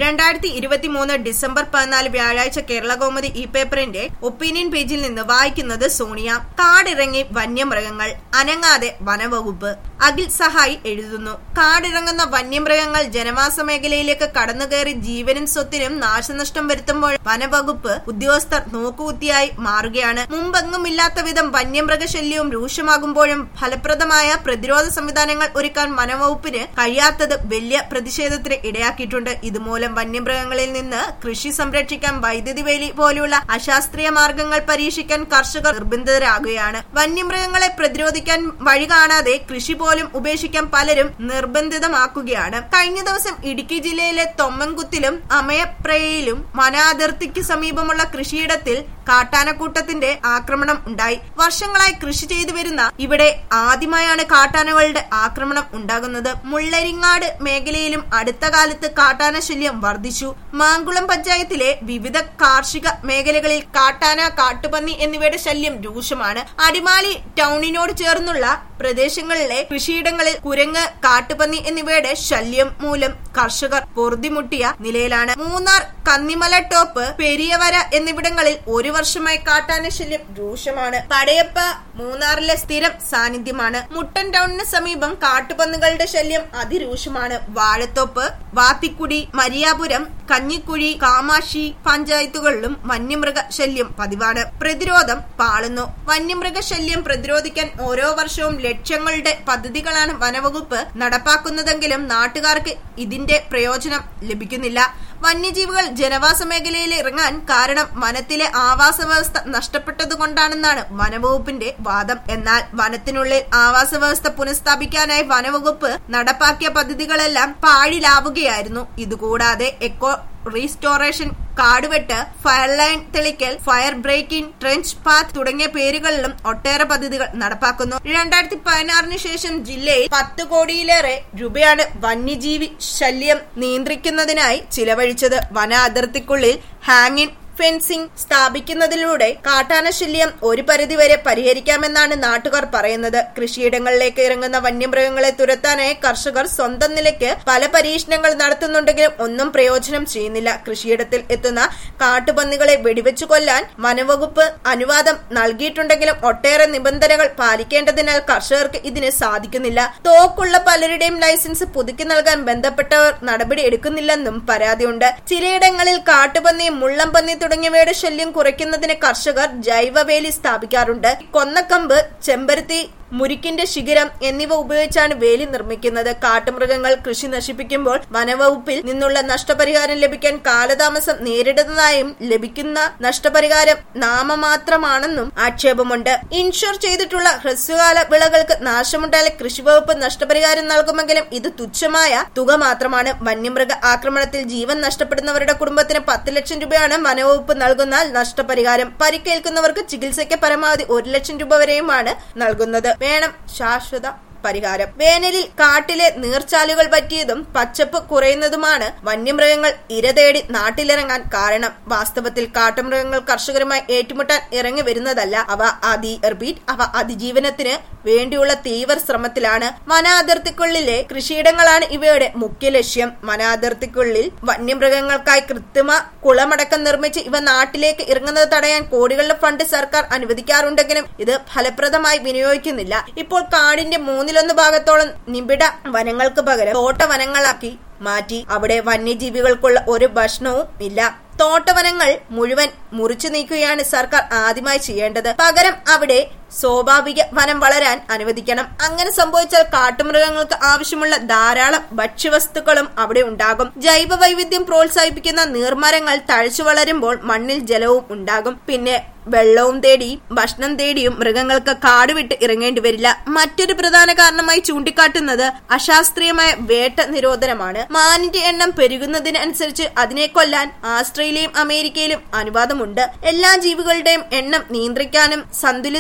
രണ്ടായിരത്തി ഇരുപത്തി മൂന്ന് ഡിസംബർ പതിനാല് വ്യാഴാഴ്ച കേരള കൗമുദി ഈ പേപ്പറിന്റെ ഒപ്പീനിയൻ പേജിൽ നിന്ന് വായിക്കുന്നത് സോണിയ കാടിറങ്ങി വന്യമൃഗങ്ങൾ അനങ്ങാതെ വനവകുപ്പ് അഖിൽ സഹായി എഴുതുന്നു കാടിറങ്ങുന്ന വന്യമൃഗങ്ങൾ ജനവാസ മേഖലയിലേക്ക് കടന്നുകയറി ജീവനും സ്വത്തിനും നാശനഷ്ടം വരുത്തുമ്പോൾ വനവകുപ്പ് ഉദ്യോഗസ്ഥർ നോക്കുകുത്തിയായി മാറുകയാണ് മുമ്പെങ്ങുമില്ലാത്ത വിധം വന്യമൃഗശല്യവും രൂക്ഷമാകുമ്പോഴും ഫലപ്രദമായ പ്രതിരോധ സംവിധാനങ്ങൾ ഒരുക്കാൻ വനവകുപ്പിന് കഴിയാത്തത് വലിയ പ്രതിഷേധത്തിന് ഇടയാക്കിയിട്ടുണ്ട് ഇതുമൂലം വന്യമൃഗങ്ങളിൽ നിന്ന് കൃഷി സംരക്ഷിക്കാൻ വൈദ്യുതി വേലി പോലുള്ള അശാസ്ത്രീയ മാർഗങ്ങൾ പരീക്ഷിക്കാൻ കർഷകർ നിർബന്ധിതരാകുകയാണ് വന്യമൃഗങ്ങളെ പ്രതിരോധിക്കാൻ വഴി കാണാതെ കൃഷി പോലും ഉപേക്ഷിക്കാൻ പലരും നിർബന്ധിതമാക്കുകയാണ് കഴിഞ്ഞ ദിവസം ഇടുക്കി ജില്ലയിലെ തൊമ്മൻകുത്തിലും അമയപ്രയയിലും വനാതിർത്തിക്ക് സമീപമുള്ള കൃഷിയിടത്തിൽ കാട്ടാനക്കൂട്ടത്തിന്റെ ആക്രമണം ഉണ്ടായി വർഷങ്ങളായി കൃഷി ചെയ്തു വരുന്ന ഇവിടെ ആദ്യമായാണ് കാട്ടാനകളുടെ ആക്രമണം ഉണ്ടാകുന്നത് മുള്ളരിങ്ങാട് മേഖലയിലും അടുത്ത കാലത്ത് കാട്ടാന ശല്യം വർദ്ധിച്ചു മാങ്കുളം പഞ്ചായത്തിലെ വിവിധ കാർഷിക മേഖലകളിൽ കാട്ടാന കാട്ടുപന്നി എന്നിവയുടെ ശല്യം രൂക്ഷമാണ് അടിമാലി ടൗണിനോട് ചേർന്നുള്ള പ്രദേശങ്ങളിലെ കൃഷിയിടങ്ങളിൽ കുരങ്ങ് കാട്ടുപന്നി എന്നിവയുടെ ശല്യം മൂലം കർഷകർ പൊറുതിമുട്ടിയ നിലയിലാണ് മൂന്നാർ കന്നിമല ടോപ്പ് പെരിയവര എന്നിവിടങ്ങളിൽ ഒരു വർഷമായി കാട്ടാന ശല്യം രൂക്ഷമാണ് പടയപ്പ മൂന്നാറിലെ സ്ഥിരം സാന്നിധ്യമാണ് മുട്ടൻ ടൗണിന് സമീപം കാട്ടുപന്നുകളുടെ ശല്യം അതിരൂക്ഷമാണ് വാഴത്തോപ്പ് വാത്തിക്കുടി മരിയാപുരം കഞ്ഞിക്കുഴി കാമാക്ഷി പഞ്ചായത്തുകളിലും വന്യമൃഗ ശല്യം പതിവാണ് പ്രതിരോധം പാളുന്നു വന്യമൃഗ ശല്യം പ്രതിരോധിക്കാൻ ഓരോ വർഷവും ലക്ഷ്യങ്ങളുടെ പദ്ധതികളാണ് വനവകുപ്പ് നടപ്പാക്കുന്നതെങ്കിലും നാട്ടുകാർക്ക് ഇതിന്റെ പ്രയോജനം ലഭിക്കുന്നില്ല വന്യജീവികൾ ജനവാസ മേഖലയിൽ ഇറങ്ങാൻ കാരണം വനത്തിലെ ആവാസ വ്യവസ്ഥ നഷ്ടപ്പെട്ടതുകൊണ്ടാണെന്നാണ് വനവകുപ്പിന്റെ വാദം എന്നാൽ വനത്തിനുള്ളിൽ ആവാസ വ്യവസ്ഥ പുനഃസ്ഥാപിക്കാനായി വനവകുപ്പ് നടപ്പാക്കിയ പദ്ധതികളെല്ലാം പാഴിലാവുകയായിരുന്നു ഇതുകൂടാതെ എക്കോ റീസ്റ്റോറേഷൻ കാടുവെട്ട് ഫയർലൈൻ തെളിക്കൽ ഫയർ ബ്രേക്കിംഗ് ട്രെഞ്ച് പാത്ത് തുടങ്ങിയ പേരുകളിലും ഒട്ടേറെ പദ്ധതികൾ നടപ്പാക്കുന്നു രണ്ടായിരത്തി പതിനാറിന് ശേഷം ജില്ലയിൽ പത്ത് കോടിയിലേറെ രൂപയാണ് വന്യജീവി ശല്യം നിയന്ത്രിക്കുന്നതിനായി ചിലവഴിച്ചത് വന അതിർത്തിക്കുള്ളിൽ ഹാങ്ങിങ് ഫെൻസിംഗ് സ്ഥാപിക്കുന്നതിലൂടെ കാട്ടാന ശല്യം ഒരു പരിധിവരെ പരിഹരിക്കാമെന്നാണ് നാട്ടുകാർ പറയുന്നത് കൃഷിയിടങ്ങളിലേക്ക് ഇറങ്ങുന്ന വന്യമൃഗങ്ങളെ തുരത്താനായി കർഷകർ സ്വന്തം നിലയ്ക്ക് പല പരീക്ഷണങ്ങൾ നടത്തുന്നുണ്ടെങ്കിലും ഒന്നും പ്രയോജനം ചെയ്യുന്നില്ല കൃഷിയിടത്തിൽ എത്തുന്ന കാട്ടുപന്നികളെ വെടിവെച്ചു കൊല്ലാൻ വനവകുപ്പ് അനുവാദം നൽകിയിട്ടുണ്ടെങ്കിലും ഒട്ടേറെ നിബന്ധനകൾ പാലിക്കേണ്ടതിനാൽ കർഷകർക്ക് ഇതിന് സാധിക്കുന്നില്ല തോക്കുള്ള പലരുടെയും ലൈസൻസ് പുതുക്കി നൽകാൻ ബന്ധപ്പെട്ടവർ നടപടി എടുക്കുന്നില്ലെന്നും പരാതിയുണ്ട് ചിലയിടങ്ങളിൽ കാട്ടുപന്നി മുള്ളംപന്നി തുടങ്ങിയവയുടെ ശല്യം കുറയ്ക്കുന്നതിന് കർഷകർ ജൈവവേലി സ്ഥാപിക്കാറുണ്ട് കൊന്നക്കമ്പ് ചെമ്പരത്തി മുരിക്കിന്റെ ശിഖരം എന്നിവ ഉപയോഗിച്ചാണ് വേലി നിർമ്മിക്കുന്നത് കാട്ടുമൃഗങ്ങൾ കൃഷി നശിപ്പിക്കുമ്പോൾ വനവകുപ്പിൽ നിന്നുള്ള നഷ്ടപരിഹാരം ലഭിക്കാൻ കാലതാമസം നേരിടുന്നതായും ലഭിക്കുന്ന നഷ്ടപരിഹാരം നാമമാത്രമാണെന്നും ആക്ഷേപമുണ്ട് ഇൻഷുർ ചെയ്തിട്ടുള്ള ഹ്രസ്വകാല വിളകൾക്ക് നാശമുണ്ടായാൽ കൃഷിവകുപ്പ് നഷ്ടപരിഹാരം നൽകുമെങ്കിലും ഇത് തുച്ഛമായ തുക മാത്രമാണ് വന്യമൃഗ ആക്രമണത്തിൽ ജീവൻ നഷ്ടപ്പെടുന്നവരുടെ കുടുംബത്തിന് പത്ത് ലക്ഷം രൂപയാണ് വനവകുപ്പ് നൽകുന്ന നഷ്ടപരിഹാരം പരിക്കേൽക്കുന്നവർക്ക് ചികിത്സയ്ക്ക് പരമാവധി ഒരു ലക്ഷം രൂപ വരെയുമാണ് നൽകുന്നത് വേണം ശാശ്വത പരിഹാരം വേനലിൽ കാട്ടിലെ നീർച്ചാലുകൾ പറ്റിയതും പച്ചപ്പ് കുറയുന്നതുമാണ് വന്യമൃഗങ്ങൾ ഇര തേടി നാട്ടിലിറങ്ങാൻ കാരണം വാസ്തവത്തിൽ കാട്ടുമൃഗങ്ങൾ കർഷകരുമായി ഏറ്റുമുട്ടാൻ ഇറങ്ങി വരുന്നതല്ല അവ അതി റിപ്പീറ്റ് അവ അതിജീവനത്തിന് വേണ്ടിയുള്ള തീവ്ര ശ്രമത്തിലാണ് വനാതിർത്തിക്കുള്ളിലെ കൃഷിയിടങ്ങളാണ് ഇവയുടെ മുഖ്യ ലക്ഷ്യം വനാതിർത്തിക്കുള്ളിൽ വന്യമൃഗങ്ങൾക്കായി കൃത്രിമ കുളമടക്കം നിർമ്മിച്ച് ഇവ നാട്ടിലേക്ക് ഇറങ്ങുന്നത് തടയാൻ കോടികളുടെ ഫണ്ട് സർക്കാർ അനുവദിക്കാറുണ്ടെങ്കിലും ഇത് ഫലപ്രദമായി വിനിയോഗിക്കുന്നില്ല ഇപ്പോൾ കാടിന്റെ മൂന്നിലൊന്ന് ഭാഗത്തോളം നിബിഡ വനങ്ങൾക്ക് പകരം തോട്ടവനങ്ങളാക്കി മാറ്റി അവിടെ വന്യജീവികൾക്കുള്ള ഒരു ഭക്ഷണവും ഇല്ല തോട്ടവനങ്ങൾ മുഴുവൻ മുറിച്ചു നീക്കുകയാണ് സർക്കാർ ആദ്യമായി ചെയ്യേണ്ടത് പകരം അവിടെ സ്വാഭാവിക വനം വളരാൻ അനുവദിക്കണം അങ്ങനെ സംഭവിച്ചാൽ കാട്ടുമൃഗങ്ങൾക്ക് ആവശ്യമുള്ള ധാരാളം ഭക്ഷ്യവസ്തുക്കളും അവിടെ ഉണ്ടാകും ജൈവ വൈവിധ്യം പ്രോത്സാഹിപ്പിക്കുന്ന നീർമരങ്ങൾ തഴച്ചു വളരുമ്പോൾ മണ്ണിൽ ജലവും ഉണ്ടാകും പിന്നെ വെള്ളവും തേടിയും ഭക്ഷണം തേടിയും മൃഗങ്ങൾക്ക് കാട് വിട്ട് ഇറങ്ങേണ്ടി വരില്ല മറ്റൊരു പ്രധാന കാരണമായി ചൂണ്ടിക്കാട്ടുന്നത് അശാസ്ത്രീയമായ വേട്ട നിരോധനമാണ് മാനിന്റെ എണ്ണം പെരുകുന്നതിനനുസരിച്ച് അതിനെ കൊല്ലാൻ ആസ്ട്രേലിയയും അമേരിക്കയിലും അനുവാദമുണ്ട് എല്ലാ ജീവികളുടെയും എണ്ണം നിയന്ത്രിക്കാനും സന്തുലിതമായി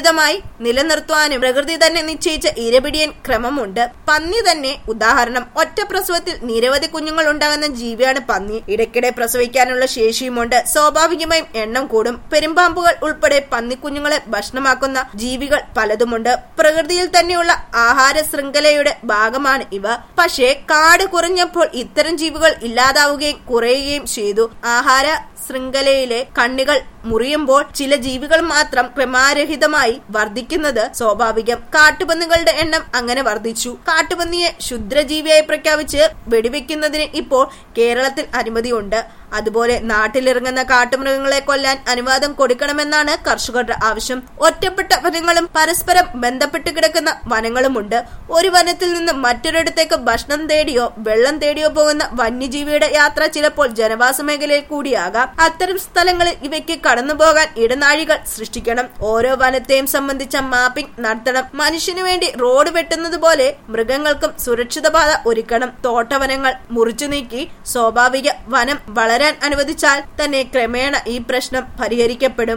നിലനിർത്തുവാനും പ്രകൃതി തന്നെ നിശ്ചയിച്ച ഇരപിടിയൻ ക്രമമുണ്ട് പന്നി തന്നെ ഉദാഹരണം ഒറ്റ പ്രസവത്തിൽ നിരവധി കുഞ്ഞുങ്ങൾ ഉണ്ടാകുന്ന ജീവിയാണ് പന്നി ഇടയ്ക്കിടെ പ്രസവിക്കാനുള്ള ശേഷിയുമുണ്ട് സ്വാഭാവികമായും എണ്ണം കൂടും പെരുമ്പാമ്പുകൾ ഉൾപ്പെടെ പന്നിക്കുഞ്ഞുങ്ങളെ ഭക്ഷണമാക്കുന്ന ജീവികൾ പലതുമുണ്ട് പ്രകൃതിയിൽ തന്നെയുള്ള ആഹാര ശൃംഖലയുടെ ഭാഗമാണ് ഇവ പക്ഷേ കാട് കുറഞ്ഞപ്പോൾ ഇത്തരം ജീവികൾ ഇല്ലാതാവുകയും കുറയുകയും ചെയ്തു ആഹാര ശൃംഖലയിലെ കണ്ണികൾ മുറിയുമ്പോൾ ചില ജീവികൾ മാത്രം ക്രമാരഹിതമായി വർദ്ധിക്കുന്നത് സ്വാഭാവികം കാട്ടുപന്നികളുടെ എണ്ണം അങ്ങനെ വർദ്ധിച്ചു കാട്ടുപന്നിയെ ക്ഷുദ്രജീവിയായി പ്രഖ്യാപിച്ച് വെടിവെക്കുന്നതിന് ഇപ്പോൾ കേരളത്തിൽ അനുമതിയുണ്ട് അതുപോലെ നാട്ടിലിറങ്ങുന്ന കാട്ടുമൃഗങ്ങളെ കൊല്ലാൻ അനുവാദം കൊടുക്കണമെന്നാണ് കർഷകരുടെ ആവശ്യം ഒറ്റപ്പെട്ട വനങ്ങളും പരസ്പരം ബന്ധപ്പെട്ട് കിടക്കുന്ന വനങ്ങളുമുണ്ട് ഒരു വനത്തിൽ നിന്ന് മറ്റൊരിടത്തേക്ക് ഭക്ഷണം തേടിയോ വെള്ളം തേടിയോ പോകുന്ന വന്യജീവിയുടെ യാത്ര ചിലപ്പോൾ ജനവാസ മേഖലയിൽ കൂടിയാകാം അത്തരം സ്ഥലങ്ങളിൽ ഇവയ്ക്ക് കടന്നുപോകാൻ ഇടനാഴികൾ സൃഷ്ടിക്കണം ഓരോ വനത്തെയും സംബന്ധിച്ച മാപ്പിംഗ് നടത്തണം മനുഷ്യനു വേണ്ടി റോഡ് വെട്ടുന്നത് പോലെ മൃഗങ്ങൾക്കും സുരക്ഷിത പാത ഒരുക്കണം തോട്ടവനങ്ങൾ മുറിച്ചു നീക്കി സ്വാഭാവിക വനം വളരാൻ അനുവദിച്ചാൽ തന്നെ ക്രമേണ ഈ പ്രശ്നം പരിഹരിക്കപ്പെടും